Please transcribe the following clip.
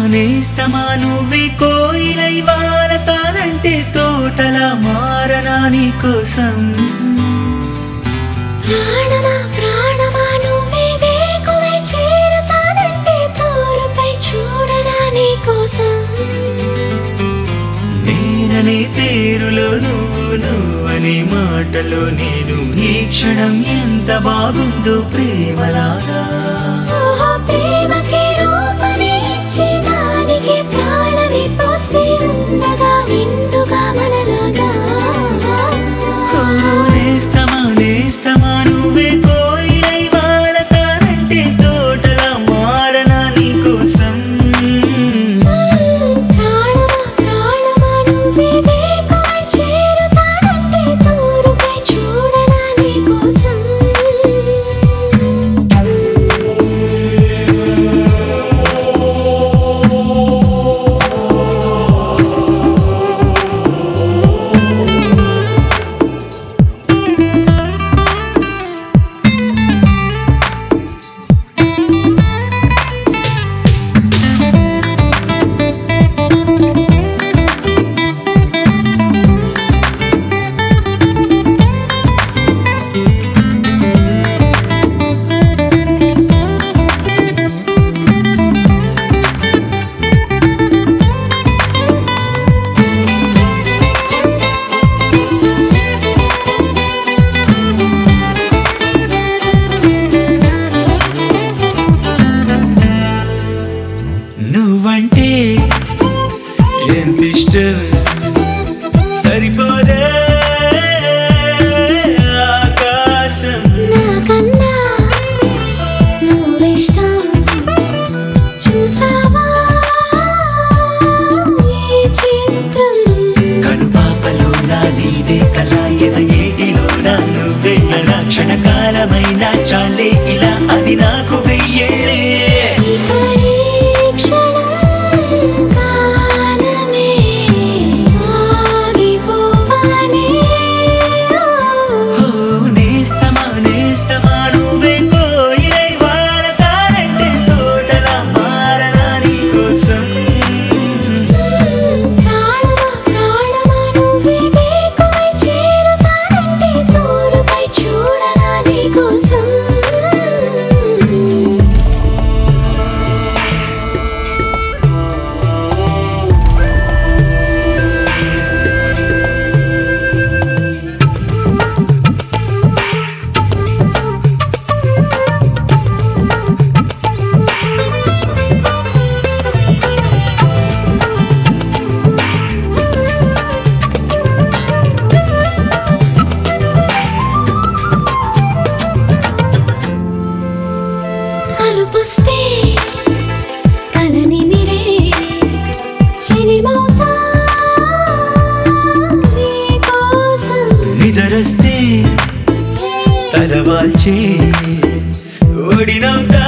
నేస్తమా నువ్వే కోయిలై వారతానంటే తోటలా మారనా నీ కోసం ప్రాణమా ప్రాణమా నువ్వే వేకువే చేరుతానంటే తోరుపై చూడరా నీ కోసం నేననే పేరులో నువ్వు నువ్వనే మాటలో నేను ఈ క్షణం ఎంత బాగుందో ప్రేమలాగా ఓహో ప్రేమకి రూపమే ఇచ్చి దానికి ప్రాణమి పోస్తే ఉండగా నిండుగా మనలాగా ఓ నేస్తమా నేస్తమా నువ్వే కోయిలై వాడతానంటే తోటలా మారనా నీ కోసం ప్రాణమా ప్రాణమా నువ్వే వేకువై చేరుతానంటే తోరుపై చూడరా నీ కోసం నువ్వంటే ఎంత ఇష్టం సరిపోదే ఆకాశం నాకన్నా నువ్విష్టం చూసావా ఈ చిత్రం కనుపాపలో నా నీదే కళ ఎద ఏటిలో నా నువ్వే నా క్షణకాలమైన చాలే ఇలా అది నాకు వెయ్యేళ్ళే ఈ పరీక్షణం కాలమే ఆగిపోవాలి ఓ నేస్తమా నేస్తమా నువ్వే కోయిలై వాడతానంటే తోటలా మారనా నీ కోసం ప్రాణమా ప్రాణమా నువ్వే వేకువై చేరుతానంటే తోరుపై చూడరా నీ కోసం అలుపుస్తే కలని మిరే చెలిమౌతా నీ కోసం నిదరస్తే తలవాల్చే ఓడినవుతా